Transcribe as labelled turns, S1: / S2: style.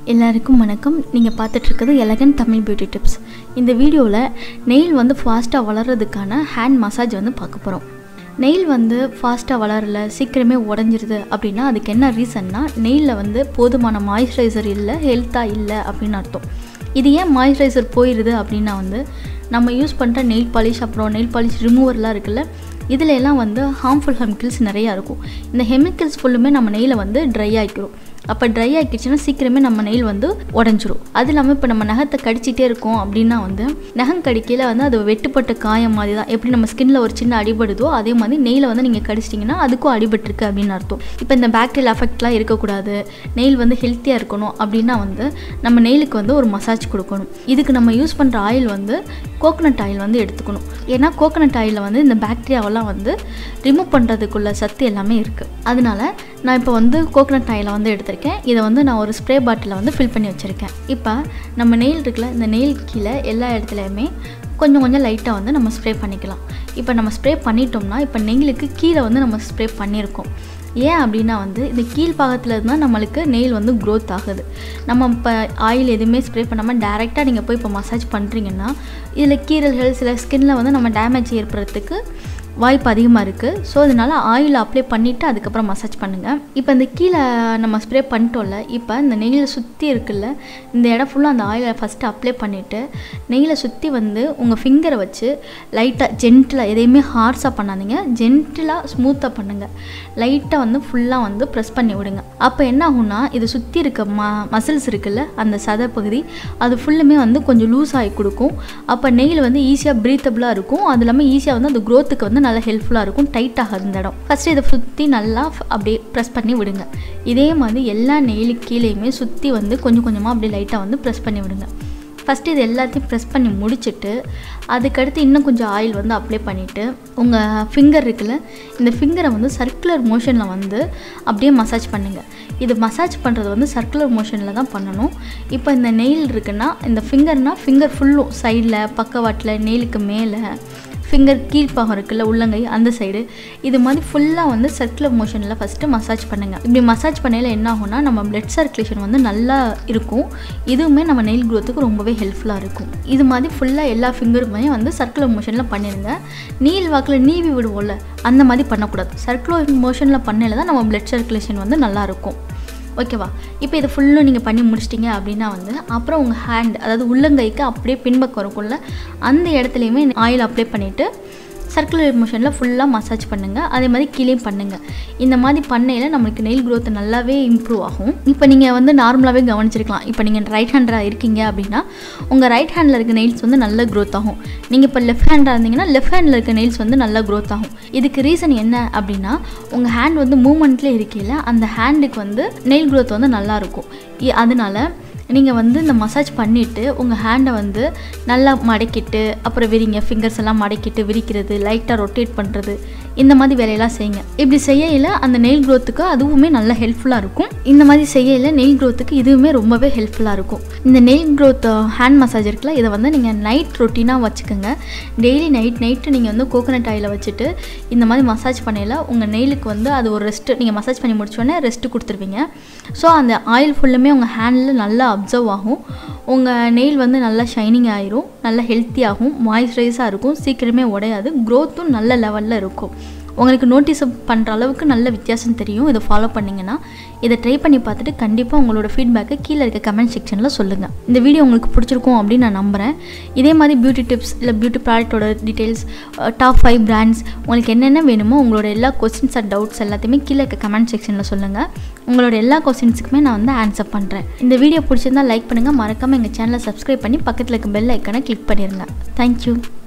S1: எல்லாருக்கும் வணக்கம் நீங்கள் பார்த்துட்ருக்கிறது எலகன் தமிழ் பியூட்டி டிப்ஸ் இந்த வீடியோவில் நெயில் வந்து ஃபாஸ்ட்டாக வளர்கிறதுக்கான ஹேண்ட் மசாஜ் வந்து பார்க்க போகிறோம் நெயில் வந்து ஃபாஸ்ட்டாக வளரல சீக்கிரமே உடஞ்சிருது அப்படின்னா அதுக்கு என்ன ரீசன்னா நெயிலில் வந்து போதுமான மாய்ஸ்சரைசர் இல்லை ஹெல்த்தாக இல்லை அப்படின்னு அர்த்தம் இது ஏன் மாய்ஸ்சரைசர் போயிடுது அப்படின்னா வந்து நம்ம யூஸ் பண்ணுற நெயில் பாலிஷ் அப்புறம் நெயில் பாலிஷ் ரிமூவர்லாம் இருக்குல்ல இதில் எல்லாம் வந்து ஹார்ம்ஃபுல் கெமிக்கல்ஸ் நிறையா இருக்கும் இந்த கெமிக்கல்ஸ் ஃபுல்லுமே நம்ம நெயிலை வந்து ட்ரை ஆக்கிரும் அப்போ ட்ரை ஆக்கிடுச்சுன்னா சீக்கிரமே நம்ம நெயில் வந்து உடஞ்சிரும் அது இல்லாமல் இப்போ நம்ம நகத்தை கடிச்சிட்டே இருக்கோம் அப்படின்னா வந்து நகம் கடிக்கையில் வந்து அது வெட்டுப்பட்ட காயம் மாதிரி தான் எப்படி நம்ம ஸ்கின்ல ஒரு சின்ன அடிபடுதோ அதே மாதிரி நெயிலை வந்து நீங்கள் கடிச்சிட்டிங்கன்னா அதுக்கும் அடிபட்டிருக்கு அப்படின்னு அர்த்தம் இப்போ இந்த பாக்டீரியல் அஃபெக்ட்லாம் இருக்கக்கூடாது நெயில் வந்து ஹெல்த்தியாக இருக்கணும் அப்படின்னா வந்து நம்ம நெயிலுக்கு வந்து ஒரு மசாஜ் கொடுக்கணும் இதுக்கு நம்ம யூஸ் பண்ணுற ஆயில் வந்து கோகனட் ஆயில் வந்து எடுத்துக்கணும் ஏன்னா கோகனட் ஆயிலில் வந்து இந்த பாக்டீரியாவெல்லாம் வந்து ரிமூவ் பண்ணுறதுக்குள்ள சத்து எல்லாமே இருக்குது அதனால நான் இப்போ வந்து கோகனட் ஆயிலை வந்து எடுத்திருக்கேன் இதை வந்து நான் ஒரு ஸ்ப்ரே பாட்டிலில் வந்து ஃபில் பண்ணி வச்சுருக்கேன் இப்போ நம்ம நெயில் இருக்குல்ல இந்த நெயில் கீழே எல்லா இடத்துலையுமே கொஞ்சம் கொஞ்சம் லைட்டாக வந்து நம்ம ஸ்ப்ரே பண்ணிக்கலாம் இப்போ நம்ம ஸ்ப்ரே பண்ணிட்டோம்னா இப்போ நெயிலுக்கு கீழே வந்து நம்ம ஸ்ப்ரே பண்ணியிருக்கோம் ஏன் அப்படின்னா வந்து இந்த கீழ் பாகத்தில் இருந்தால் நம்மளுக்கு நெயில் வந்து க்ரோத் ஆகுது நம்ம இப்போ ஆயில் எதுவுமே ஸ்ப்ரே பண்ணாமல் டேரெக்டாக நீங்கள் போய் இப்போ மசாஜ் பண்ணுறீங்கன்னா இதில் கீரல்கள் சில ஸ்கின்னில் வந்து நம்ம டேமேஜ் ஏற்படுறதுக்கு வாய்ப்பு அதிகமாக இருக்குது ஸோ அதனால் ஆயில் அப்ளை பண்ணிவிட்டு அதுக்கப்புறம் மசாஜ் பண்ணுங்கள் இப்போ இந்த கீழே நம்ம ஸ்ப்ரே பண்ணிட்டோம்ல இப்போ இந்த நெய்யில் சுற்றி இருக்குல்ல இந்த இடம் ஃபுல்லாக அந்த ஆயிலை ஃபஸ்ட்டு அப்ளை பண்ணிவிட்டு நெய்யில் சுற்றி வந்து உங்கள் ஃபிங்கரை வச்சு லைட்டாக ஜென்டிலாக எதையுமே ஹார்ஸாக பண்ணாதீங்க ஜென்டிலாக ஸ்மூத்தாக பண்ணுங்கள் லைட்டாக வந்து ஃபுல்லாக வந்து ப்ரெஸ் பண்ணி விடுங்க அப்போ என்ன ஆகும்னா இது சுற்றி இருக்க ம மசில்ஸ் இருக்குல்ல அந்த சதை பகுதி அது ஃபுல்லுமே வந்து கொஞ்சம் லூஸ் ஆகி கொடுக்கும் அப்போ நெயில் வந்து ஈஸியாக ப்ரீத்தபிளாக இருக்கும் அது இல்லாமல் ஈஸியாக வந்து அந்த க்ரோத்துக்கு வந்து நல்லா ஹெல்ப்ஃபுல்லாக இருக்கும் டைட் ஆகாது இந்த இடம் ஃபஸ்ட்டு இதை சுற்றி நல்லா அப்படியே ப்ரெஸ் பண்ணி விடுங்க இதே மாதிரி எல்லா நெயிலுக்கு கீழேயுமே சுற்றி வந்து கொஞ்சம் கொஞ்சமாக அப்படியே லைட்டாக வந்து ப்ரெஸ் பண்ணி விடுங்க ஃபஸ்ட்டு இது எல்லாத்தையும் ப்ரெஸ் பண்ணி முடிச்சுட்டு அதுக்கடுத்து இன்னும் கொஞ்சம் ஆயில் வந்து அப்ளை பண்ணிவிட்டு உங்கள் ஃபிங்கர் இருக்குல்ல இந்த ஃபிங்கரை வந்து சர்க்குலர் மோஷனில் வந்து அப்படியே மசாஜ் பண்ணுங்கள் இது மசாஜ் பண்ணுறது வந்து சர்க்குலர் மோஷனில் தான் பண்ணணும் இப்போ இந்த நெயில் இருக்குன்னா இந்த ஃபிங்கர்னால் ஃபிங்கர் ஃபுல்லும் சைடில் பக்கவாட்டில் நெயிலுக்கு மேலே ஃபிங்கர் கீழ்ப்பாகம் இருக்குல்ல உள்ளங்கை அந்த சைடு இது மாதிரி ஃபுல்லாக வந்து சர்க்குலர் மோஷனில் ஃபஸ்ட்டு மசாஜ் பண்ணுங்கள் இப்படி மசாஜ் பண்ணையில் என்ன ஆகும்னா நம்ம பிளட் சர்க்குலேஷன் வந்து நல்லா இருக்கும் இதுவுமே நம்ம நெயில் க்ரோத்துக்கு ரொம்பவே ஹெல்ப்ஃபுல்லாக இருக்கும் இது மாதிரி ஃபுல்லாக எல்லா ஃபிங்கருமே வந்து சர்க்குலர் மோஷனில் பண்ணிடுங்க நீல் வாக்கில் நீவி விடுவோம்ல அந்த மாதிரி பண்ணக்கூடாது சர்க்குலர் மோஷனில் பண்ணையில் தான் நம்ம பிளட் சர்க்குலேஷன் வந்து நல்லாயிருக்கும் ஓகேவா இப்போ இதை ஃபுல்லும் நீங்கள் பண்ணி முடிச்சிட்டிங்க அப்படின்னா வந்து அப்புறம் உங்கள் ஹேண்ட் அதாவது உள்ளங்கைக்கு அப்படியே பின்பக்கம் இருக்கும்ல அந்த இடத்துலையுமே ஆயில் அப்ளை பண்ணிவிட்டு சர்க்குலர் மோஷனில் ஃபுல்லாக மசாஜ் பண்ணுங்கள் அதே மாதிரி கீழேயும் பண்ணுங்கள் இந்த மாதிரி பண்ணையில் நம்மளுக்கு நெயில் க்ரோத் நல்லாவே இம்ப்ரூவ் ஆகும் இப்போ நீங்கள் வந்து நார்மலாகவே கவனிச்சிருக்கலாம் இப்போ நீங்கள் ரைட் ஹேண்டராக இருக்கீங்க அப்படின்னா உங்கள் ரைட் ஹேண்டில் இருக்க நெயில்ஸ் வந்து நல்ல க்ரோத் ஆகும் நீங்கள் இப்போ லெஃப்ட் ஹேண்டாக இருந்தீங்கன்னா லெஃப்ட் ஹேண்டில் இருக்க நெயில்ஸ் வந்து நல்லா க்ரோத் ஆகும் இதுக்கு ரீசன் என்ன அப்படின்னா உங்கள் ஹேண்ட் வந்து மூமெண்ட்லேயே இருக்கையில் அந்த ஹேண்டுக்கு வந்து நெயில் க்ரோத் வந்து நல்லாயிருக்கும் அதனால நீங்கள் வந்து இந்த மசாஜ் பண்ணிவிட்டு உங்கள் ஹேண்டை வந்து நல்லா மடக்கிட்டு அப்புறம் விரிங்க ஃபிங்கர்ஸ் எல்லாம் மடக்கிட்டு விரிக்கிறது லைட்டாக ரொட்டேட் பண்ணுறது இந்த மாதிரி வேலையெல்லாம் செய்யுங்க இப்படி செய்யல அந்த நெயில் க்ரோத்துக்கு அதுவுமே நல்லா ஹெல்ப்ஃபுல்லாக இருக்கும் இந்த மாதிரி செய்யல நெயில் க்ரோத்துக்கு இதுவுமே ரொம்பவே ஹெல்ப்ஃபுல்லாக இருக்கும் இந்த நெயில் க்ரோத் ஹேண்ட் மசாஜ் இருக்குல்ல இதை வந்து நீங்கள் நைட் ரொட்டீனாக வச்சுக்கோங்க டெய்லி நைட் நைட்டு நீங்கள் வந்து கோகனட் ஆயிலை வச்சுட்டு இந்த மாதிரி மசாஜ் பண்ணையில் உங்கள் நெயிலுக்கு வந்து அது ஒரு ரெஸ்ட்டு நீங்கள் மசாஜ் பண்ணி முடிச்சோடனே ரெஸ்ட்டு கொடுத்துருவீங்க ஸோ அந்த ஆயில் ஃபுல்லுமே உங்கள் ஹேண்டில் நல்லா அப்சர்வ் ஆகும் உங்கள் நெயில் வந்து நல்லா ஷைனிங் ஆயிரும் நல்லா ஹெல்த்தியாகும் மாய்ஸ்சரைஸாக இருக்கும் சீக்கிரமே உடையாது க்ரோத்தும் நல்ல லெவலில் இருக்கும் உங்களுக்கு நோட்டீஸ் பண்ணுற அளவுக்கு நல்ல வித்தியாசம் தெரியும் இதை ஃபாலோ பண்ணிங்கன்னா இதை ட்ரை பண்ணி பார்த்துட்டு கண்டிப்பாக உங்களோட ஃபீட்பேக்கை கீழே இருக்க கமெண்ட் செக்ஷனில் சொல்லுங்கள் இந்த வீடியோ உங்களுக்கு பிடிச்சிருக்கும் அப்படின்னு நான் நம்புகிறேன் இதே மாதிரி பியூட்டி டிப்ஸ் இல்லை பியூட்டி ப்ராடக்ட்டோட டீட்டெயில்ஸ் டாப் ஃபைவ் பிராண்ட்ஸ் உங்களுக்கு என்னென்ன வேணுமோ உங்களோட எல்லா கொஸ்டின்ஸ் அண்ட் டவுட்ஸ் எல்லாத்தையுமே கீழே இருக்க கமெண்ட் செக்ஷனில் சொல்லுங்கள் உங்களோட எல்லா கொஸ்டின்ஸுக்குமே நான் வந்து ஆன்சர் பண்ணுறேன் இந்த வீடியோ பிடிச்சிருந்தால் லைக் பண்ணுங்கள் மறக்காமல் எங்கள் சேனலை சப்ஸ்கிரைப் பண்ணி பக்கத்தில் இருக்க பெல் ஐக்கனை கிளிக் பண்ணிடுங்க தேங்க்யூ